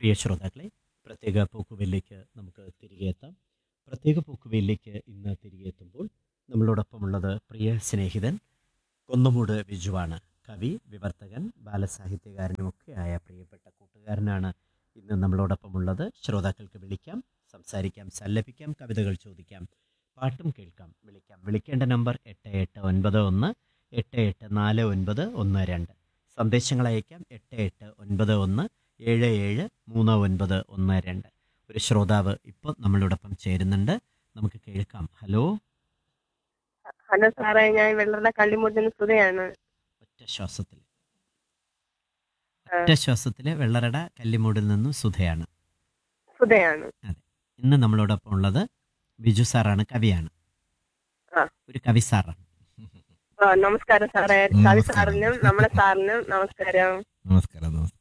പ്രിയ ശ്രോതാക്കളെ പ്രത്യേക പോക്കുവെല്ലിലേക്ക് നമുക്ക് തിരികെ എത്താം പ്രത്യേക പോക്കുവെല്ലിലേക്ക് ഇന്ന് തിരികെ എത്തുമ്പോൾ നമ്മളോടൊപ്പമുള്ളത് പ്രിയ സ്നേഹിതൻ കൊന്നമൂട് ബിജുവാണ് കവി വിവർത്തകൻ ബാലസാഹിത്യകാരനുമൊക്കെ ആയ പ്രിയപ്പെട്ട കൂട്ടുകാരനാണ് ഇന്ന് നമ്മളോടൊപ്പമുള്ളത് ശ്രോതാക്കൾക്ക് വിളിക്കാം സംസാരിക്കാം സല്ലപിക്കാം കവിതകൾ ചോദിക്കാം പാട്ടും കേൾക്കാം വിളിക്കാം വിളിക്കേണ്ട നമ്പർ എട്ട് എട്ട് ഒൻപത് ഒന്ന് എട്ട് എട്ട് നാല് ഒൻപത് ഒന്ന് രണ്ട് സന്ദേശങ്ങൾ അയക്കാം എട്ട് എട്ട് ഒൻപത് ഒന്ന് ഏഴ് ഏഴ് മൂന്ന് ഒൻപത് ഒന്ന് രണ്ട് ഒരു ശ്രോതാവ് ഇപ്പോൾ നമ്മളോടൊപ്പം ചേരുന്നുണ്ട് നമുക്ക് കേൾക്കാം ഹലോ ഹലോ സാറേ ഞാൻ വെള്ളറുടെ കള്ളിമുട്ടിന് സുധയാണ് ഒറ്റ ശ്വാസത്തിൽ ഒറ്റ ശ്വാസത്തിൽ വെള്ളറട കല്ലിമൂടിൽ നിന്നും സുധയാണ് സുധയാണ് ഇന്ന് നമ്മളോടൊപ്പം ഉള്ളത് ബിജു സാറാണ് കവിയാണ് ആ. ഒരു കവി സാറാണ് ആ, നമസ്കാരം സാറേ കവി നമസ്കാരം. സാറിനും നമ്മളെ സാറിനും നമസ്കാരം നമസ്കാരം നമസ്കാരം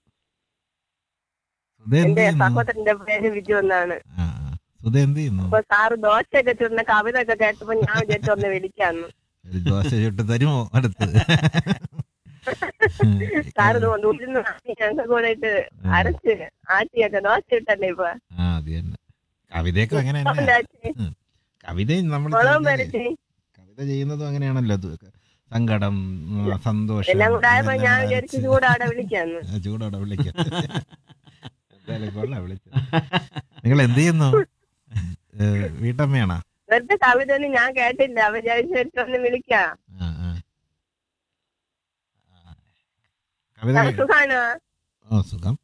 സുധ എന്ത് എന്റെ ചെയ്യുന്നു സഹോദരന്റെ പേര് വിജു എന്നാണ് ആ ആ. സുധ എന്ത് ചെയ്യുന്നു അപ്പൊ സാറ് ദോശയൊക്കെ ചുരുന്ന കവിത ഒക്കെ കേട്ടപ്പോ ഞാൻ വിചാരിച്ചു ഒന്ന് വിളിക്കാന്ന് ഒരു ദോശ ചുട്ട് തരുമോ അടുത്ത് സാറ് നൂറ്റിന്ന് ഞങ്ങൾക്ക് കൂടെ ഇട്ട് അരച്ച് ആറ്റിയൊക്കെ ദോശ ഇട്ടല്ലേ ഇപ്പൊ ആ അത് തന്നെ കവിതയൊക്കെ അങ്ങനെ തന്നെ ഉണ്ടാക്കി കവിത നമ്മൾ മുളകും വരച്ച് കവിത ചെയ്യുന്നതും അങ്ങനെയാണല്ലോ അത് സങ്കടം ഉം, സന്തോഷം എല്ലാം കൂടെ ആയപ്പോ ഞാൻ ഇതെല്ലാം വിചാരിച്ചു അരച്ച് ചൂടവിടെ വിളിക്കാന്ന് ആ, ചൂടോടെ വിളിക്കാം എന്തായാലും കൊള്ളാം വിളിച്ചു നിങ്ങൾ എന്ത് ചെയ്യുന്നു ഏ, വീട്ടമ്മയാണോ വെറുതെ കവിത ഒന്നും ഞാൻ കേട്ടില്ല അപ്പൊ വിചാരിച്ചു ഒന്ന് വിളിക്കാം ആ ആ ആ. കവിത സാറ് സുഖാണോ ഓ സുഖം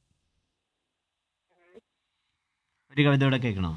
ഒരു കവിത കൂടെ കേൾക്കണോ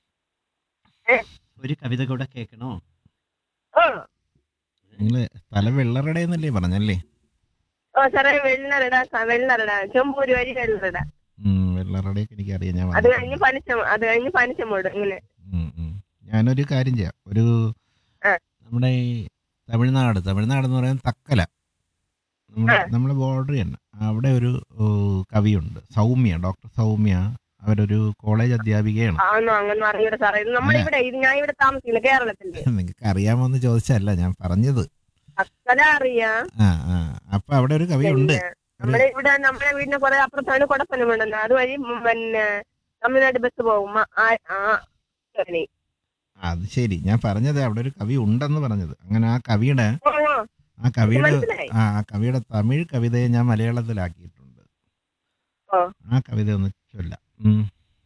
ഏ? ഒരു കവിത കൂടെ കേൾക്കണോ ഓ നിങ്ങള് സ്ഥലം വെള്ളറട എന്നല്ലേ പറഞ്ഞല്ലേ ഓ സാറേ വെള്ളറട വെള്ളറട ചെമ്പൂര് വഴി വെള്ളറട ഉം, വെള്ളറടയൊക്കെ എനിക്കറിയാം ഞാൻ അത് വന്നിട്ടുണ്ട്. കഴിഞ്ഞ് പനിച്ചം അത് കഴിഞ്ഞ് പനിച്ചമോട് ഇങ്ങനെ ഉം, ഉം. ഞാനൊരു കാര്യം ചെയ്യാം ഒരു ആ. നമ്മുടെ ഈ തമിഴ്നാട് തമിഴ്നാട് എന്ന് പറയുന്നത് തക്കല നമ്മുടെ ആ. നമ്മളെ ബോർഡർ തന്നെ അവിടെ ഒരു ഓ, കവിയുണ്ട് സൗമ്യ ഡോക്ടർ സൗമ്യ അവരൊരു കോളേജ് അധ്യാപികയാണ് ആണോ അങ്ങനെ അറിയൂടെ സാറേ ഇത് നമ്മളിവിടെ ഇത് ഞാൻ ഇവിടെ താമസിക്കുന്നു കേരളത്തില് നിങ്ങൾക്ക് അറിയാമോന്ന് ചോദിച്ചല്ല ഞാൻ പറഞ്ഞത് അക്കല അറിയാം ആ ആ അപ്പൊ അവിടെ ഒരു കവിയുണ്ട് പിന്നെ നമ്മുടെ ഇവിടെ നമ്മുടെ വീടിന് കുറെ അപ്പുറത്താണ് കുടപ്പനം ഉണ്ടല്ലോ അതുവഴി ഉം പിന്നെ തമിഴ്നാട് ബസ് പോകും മ- ആ- ആ ശരി. അത് ശരി ഞാൻ പറഞ്ഞത് അവിടെ ഒരു കവി ഉണ്ടെന്ന് പറഞ്ഞത് അങ്ങനെ ആ കവിയുടെ ഓ, ഓ, ആ കവിയുടെ മനസ്സിലായി ആ ആ കവിയുടെ തമിഴ് കവിതയെ ഞാൻ മലയാളത്തിലാക്കിയിട്ടുണ്ട് ഓ. ആ കവിത ഒന്ന് ചൊല്ലാം ഉം.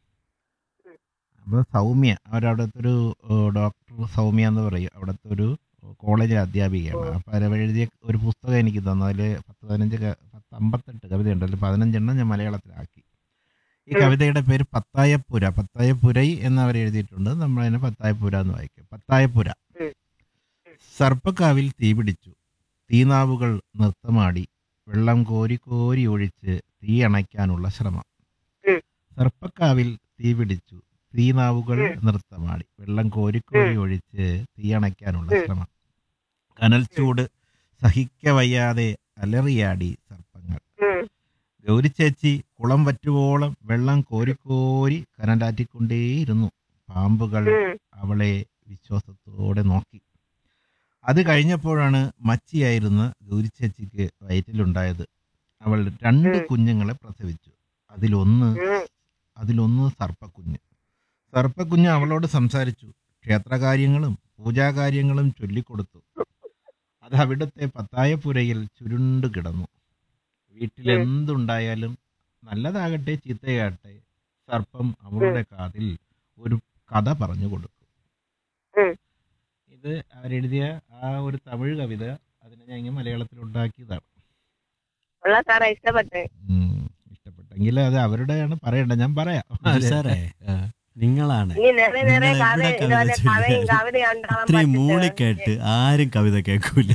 അപ്പൊ സൗമ്യ അവരവിടുത്തെ ഒരു ഡോക്ടർ സൗമ്യ എന്ന് പറയും അവിടുത്തെ ഒരു കോളേജിലെ അധ്യാപികയാണ് ഓ. അപ്പൊ അവർ എഴുതിയ ഒരു പുസ്തകം എനിക്ക് തന്നു അതിൽ പത്ത് പതിനഞ്ച് ക- പത്ത് അമ്പത്തെട്ട് കവിതയുണ്ട് അതിൽ പതിനഞ്ചെണ്ണം ഞാൻ മലയാളത്തിലാക്കി ഈ ഉം. കവിതയുടെ പേര് പത്തായപ്പുര പത്തായപ്പുരൈ എന്ന് അവർ എഴുതിയിട്ടുണ്ട് നമ്മൾ അതിനെ പത്തായപ്പുര എന്ന് വായിക്കും പത്തായപ്പുര ഉം. സർപ്പക്കാവിൽ തീപിടിച്ചു തീനാവുകൾ നൃത്തമാടി വെള്ളം കോരി കോരി ഒഴിച്ച് തീ അണയ്ക്കാനുള്ള ശ്രമം ഉം. സർപ്പക്കാവിൽ തീപിടിച്ചു തീനാവുകൾ ഉം. നൃത്തമാടി വെള്ളം കോരി കോരി ഒഴിച്ച് തീ അണയ്ക്കാനുള്ള ഉം. ശ്രമം കനൽ ചൂട് സഹിക്കവയ്യാതെ അലറിയാടി സർപ്പങ്ങൾ ഉം, ഗൗരിച്ചേച്ചി കുളം വറ്റുവോളം വെള്ളം കോരിക്കോരി കനലാറ്റിക്കൊണ്ടേയിരുന്നു പാമ്പുകൾ ഉം, അവളെ വിശ്വാസത്തോടെ നോക്കി അത് കഴിഞ്ഞപ്പോഴാണ് മച്ചിയായിരുന്ന ഗൗരിച്ചേച്ചിക്ക് വയറ്റിലുണ്ടായത് അവൾ രണ്ട് ഉം. കുഞ്ഞുങ്ങളെ പ്രസവിച്ചു അതിലൊന്ന് ഉം. അതിലൊന്ന് സർപ്പക്കുഞ്ഞ് സർപ്പക്കുഞ്ഞ് അവളോട് സംസാരിച്ചു ക്ഷേത്രകാര്യങ്ങളും പൂജാകാര്യങ്ങളും ചൊല്ലിക്കൊടുത്തു അത് അവിടുത്തെ പത്തായപ്പുരയിൽ ചുരുണ്ടു കിടന്നു വീട്ടിൽ ഉം. എന്തുണ്ടായാലും നല്ലതാകട്ടെ ചീത്തയാകട്ടെ സർപ്പം അവളുടെ കാതിൽ ഒരു കഥ പറഞ്ഞു കൊടുക്കും ഉം. ഇത് അവരെഴുതിയ ആ ഒരു തമിഴ് കവിത അതിനെ ഞാൻ ഇങ്ങനെ മലയാളത്തിൽ ഉണ്ടാക്കിയതാണ് ഉള്ള സാറേ ഇഷ്ടപ്പെട്ടെ ഉം. ഇഷ്ടപ്പെട്ടെങ്കിൽ അത് അവരുടെയാണ് പറയണ്ട ഞാൻ പറയാം ബിജു സാറേ ആ. നിങ്ങളാണ് ഇനി നിറയെ നിറയെ നിങ്ങൾ കഥ എവിടെ കവിത ഇതുപോലെ കഥയും ചൊല്ലിയാലും കവിതയും ഉണ്ടാവാൻ ഇത്രയും മൂളി പറ്റില്ല. കേട്ട് ആരും കവിത കേൾക്കൂല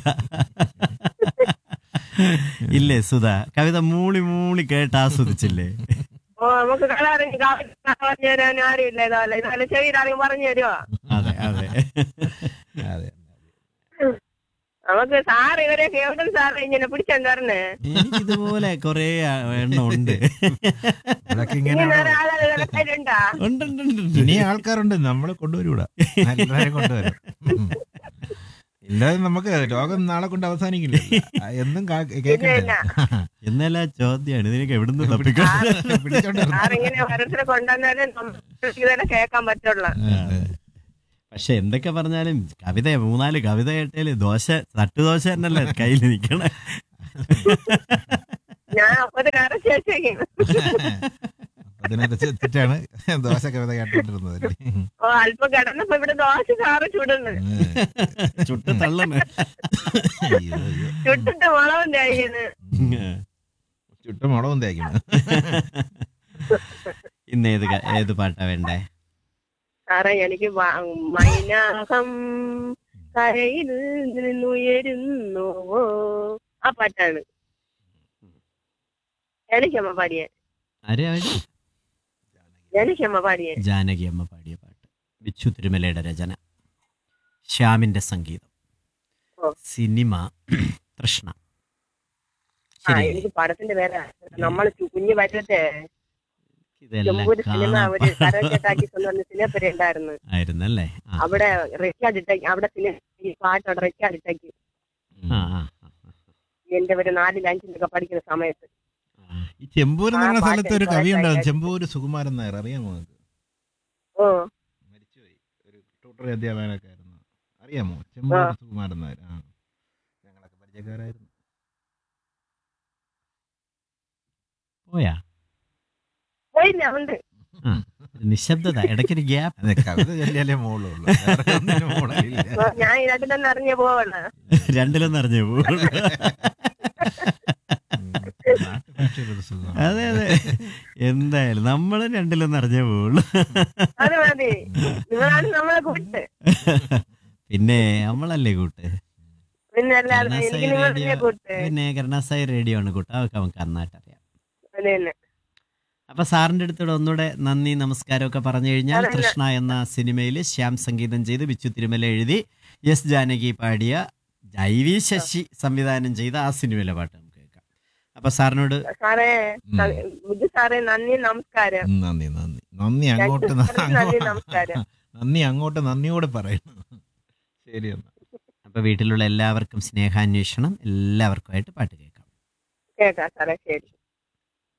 ഇല്ലേ സുധ കവിത മൂളി മൂളി കേട്ട് ആസ്വദിച്ചില്ലേ ഓ നമുക്ക് കളറിന് കവിത പറഞ്ഞു തരാൻ ആരും ഇല്ല ഇതുപോലെ ഇതുപോലെ ചെവിയിലാണെങ്കിൽ പറഞ്ഞു തരുമോ അതെ അതെ അതെ നമുക്ക് സാർ ഇവരെയൊക്കെ എവിടെ സാറ് ഇങ്ങനെ പിടിച്ചെന്തറിന് എനിക്ക് ഇതുപോലെ കൊറേ എണ്ണം ഉണ്ട് അതൊക്കെ ഇനി ഇങ്ങനെ വേറെ ആളുകൾ ഉണ്ടാ ഉണ്ട് ഉണ്ട്, ഉണ്ട്, ഉണ്ട്. ഇനി ആൾക്കാരുണ്ട് നമ്മളെ കൊണ്ടുവരൂടാ എല്ലാവരെയും കൊണ്ടുവരും ഉം. ഇല്ലാതെ നമുക്ക് ലോകം നാളെ കൊണ്ട് അവസാനിക്കില്ല എന്നും കാ- കേൾക്കണ്ടേ ഇല്ല, എന്നല്ല ചോദ്യമാണ് ഇതിനൊക്കെ എവിടുന്ന് തപ്പിക്ക പിടിച്ചോണ്ട് വരണം. സാറിങ്ങനെ ഓരോരുത്തരെ കൊണ്ടുവന്നാലേ നമുക്ക് ഇതുവരെ കേൾക്കാൻ പറ്റുള്ളൂ പക്ഷെ എന്തൊക്കെ പറഞ്ഞാലും കവിത മൂന്നാല് കവിത കേട്ടാല് ദോശ തട്ടുദോശ തന്നെയല്ലേ കയ്യിൽ നിൽക്കണേ ഞാൻ അപ്പത് കാരണം ചേച്ചേക്കും അതിനനുസരിച്ചിട്ടാണ് ദോശ കവിത കേട്ടോണ്ടിരുന്നത് ഓ അല്പം കിടന്നപ്പോ ഇവിടെ ദോശ സാറ് ചുടുന്നു ചുട്ട് തള്ളണേ അയ്യോ, അയ്യോ. ചുട്ടിട്ട് മുളവും തേക്കുന്നു ചുട്ട മുളകും തേക്കണം ഇന്ന് ഏത് ക- ഏത് പാട്ടാ വേണ്ടേ സാറേ എനിക്ക് വ- മൈനാകം കരയിൽ നിന്നുയരുന്നുവോ ആ പാട്ടാണ് എനിക്കമ്മ പാടിയ ആരെ ആര്? എനിക്കമ്മ പാടിയ ജാനകി അമ്മ പാടിയ പാട്ട് ബിച്ചു തിരുമലയുടെ രചന ശ്യാമിന്റെ സംഗീതം ഓ. സിനിമ തൃഷ്ണ ആ ശരി എനിക്ക് പടത്തിന്റെ പേരാ നമ്മൾ കുഞ്ഞു പറ്റത്തെ ഇതെല്ലാം ചെമ്പൂര് സിനിമ കാണാൻ ഒരു കരോക്കെട്ടാക്കി കൊണ്ടുവന്ന സിനിമ പേര് ഉണ്ടായിരുന്നു ആയിരുന്നല്ലേ ആ അവിടെ റെക്കാർഡ് ഇട്ടേക്ക് അവിടെ സിനിമ ഈ പാട്ടോടെ റെക്കാർഡ് ഇട്ടേക്ക് ആ ആ, ആ, എന്റെ ഒരു നാലിൽ അഞ്ചിലൊക്കെ പഠിക്കുന്ന സമയത്ത് ആ. ഈ ചെമ്പൂര് എന്ന് ആ പറഞ്ഞ പാട്ട് സ്ഥലത്ത് ഒരു എനിക്ക് കവി ഉണ്ടാവും ഭയങ്കര ചെമ്പൂര് സുകുമാരൻ നായർ അറിയാമോ നിങ്ങൾക്ക് ഓ മരിച്ചുപോയി ഒരു ട്യൂട്ടർ അധ്യാപകനൊക്കെ ആയിരുന്നു അറിയാമോ ചെമ്പൂര് ആ. സുകുമാരൻ നായർ ആ ഞങ്ങളൊക്കെ പരിചയക്കാരായിരുന്നു പോയാ പോയില്ല ഉണ്ട് നിശബ്ദത ഇടയ്ക്കൊരു ഗ്യാപ്പ് അതെ കവിത ചൊല്ലിയാലേ മോളുള്ളൂ വേറെ ഒന്നിനും മോളില്ല. ഓ, ഞാൻ ഇതിനകത്ത് തന്നെ അറിഞ്ഞ പോവണ രണ്ടിലൊന്നും അറിഞ്ഞു പോകും ഉം. നാട്ടുഭാഷയിലൊരു സുഖം. അതെ അതെ എന്തായാലും നമ്മളും രണ്ടിലൊന്നും അറിഞ്ഞേ പോവുള്ളൂ അത് മതി നിങ്ങളാണ് നമ്മളെ കൂട്ട് പിന്നെ നമ്മളല്ലേ കൂട്ട് പിന്നെ അല്ലാതെ കരുണാസായി എനിക്ക് നിങ്ങൾ റേഡിയോ തന്നെ കൂട്ട് പിന്നെ കരുണാസായി റേഡിയോ ആണ് കൂട്ട് അതൊക്കെ നമുക്ക് നന്നായിട്ട് അറിയാം അത് തന്നെ അപ്പൊ സാറിന്റെ അടുത്തൂടെ ഒന്നുകൂടെ നന്ദി നമസ്കാരം ഒക്കെ പറഞ്ഞു കഴിഞ്ഞാൽ അതെ, അതെ. കൃഷ്ണ എന്ന സിനിമയിൽ ശ്യാം സംഗീതം ചെയ്ത് ബിച്ചു തിരുമല എഴുതി എസ് ജാനകി പാടിയ ജൈവി ശശി സംവിധാനം ചെയ്ത ആ സിനിമയിലെ പാട്ട് നമുക്ക് കേൾക്കാം അപ്പൊ സാറിനോട് സാറേ ഉം. ബുദ്ധി സാറേ നന്ദി നമസ്കാരം ഉം, നന്ദി നന്ദി നന്ദി അങ്ങോട്ട് ന- നന്ദി അങ്ങോ- നമസ്കാരം നന്ദി അങ്ങോട്ട് നന്ദിയോടെ പറയുന്നു ശരി എന്നാ അപ്പൊ വീട്ടിലുള്ള എല്ലാവർക്കും സ്നേഹാന്വേഷണം എല്ലാവർക്കുമായിട്ട് പാട്ട് കേൾക്കാം കേട്ടാ സാറേ ശരി